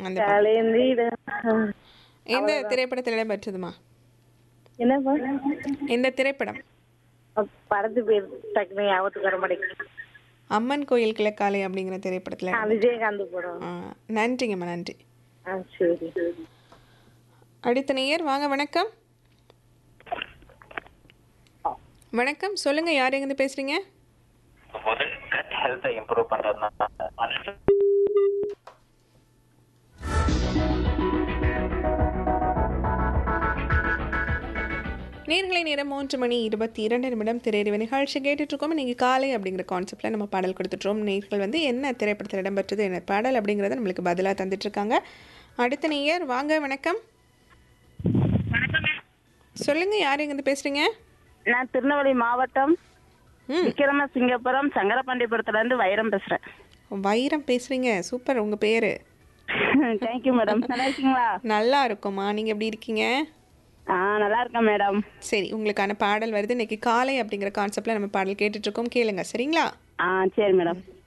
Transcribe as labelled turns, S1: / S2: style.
S1: அந்த பாட்டு.
S2: கலைந்திட
S1: எந்த திரைப்படத்தில் இடம்பெற்றதுமா
S2: என்னப்பா
S1: எந்த திரைப்படம்
S2: படத்து பேர் டக்குனு ஞாபகத்துக்கு வர மாட்டேங்குது
S1: அம்மன் கோயில் கிழக்காலை அப்படிங்கிற திரைப்படத்தில்
S2: ஆ, விஜயகாந்த் படம்
S1: ஆ, நன்றிங்கம்மா நன்றி
S2: ஆ சரி
S1: அடுத்த நேயர் வாங்க வணக்கம் வணக்கம் சொல்லுங்க யார் எங்கேருந்து பேசுறீங்க
S3: போது கட் ஹெல்த்தை இம்ப்ரூவ் பண்றதுனால
S1: நேர்களை நேரம் மூன்று மணி இருபத்தி இரண்டு நிமிடம் திரையறிவு நிகழ்ச்சி கேட்டுட்டு இருக்கோம் இன்னைக்கு காலை அப்படிங்கிற கான்செப்ட்ல நம்ம பாடல் கொடுத்துட்றோம் நேர்கள் வந்து என்ன திரைப்படத்தில் இடம்பெற்றது என்ன பாடல் அப்படிங்கிறத நம்மளுக்கு பதிலாக தந்துட்டு இருக்காங்க அடுத்த நேயர் வாங்க வணக்கம் சொல்லுங்க யார் எங்கேருந்து பேசுறீங்க
S2: நான் திருநெல்வேலி மாவட்டம்
S1: ம்
S2: விக்ரம சிங்கப்புரம் சங்கரபாண்டியபுரத்துல இருந்து வைரம் பேசுறேன்
S1: வைரம் பேசுறீங்க சூப்பர் உங்க பேரு
S2: தேங்க்யூ மேடம் நல்லா இருக்கீங்களா
S1: நல்லா இருக்கும்மா நீங்க எப்படி இருக்கீங்க
S2: ஆ நல்லா இருக்கேன் மேடம்
S1: சரி உங்களுக்கான பாடல் வருது இன்னைக்கு காலை அப்படிங்கிற கான்செப்ட்ல நம்ம பாடல் கேட்டுட்டு இருக்கோம் கேளுங்க சரிங்களா
S2: ஆ சரி மேடம்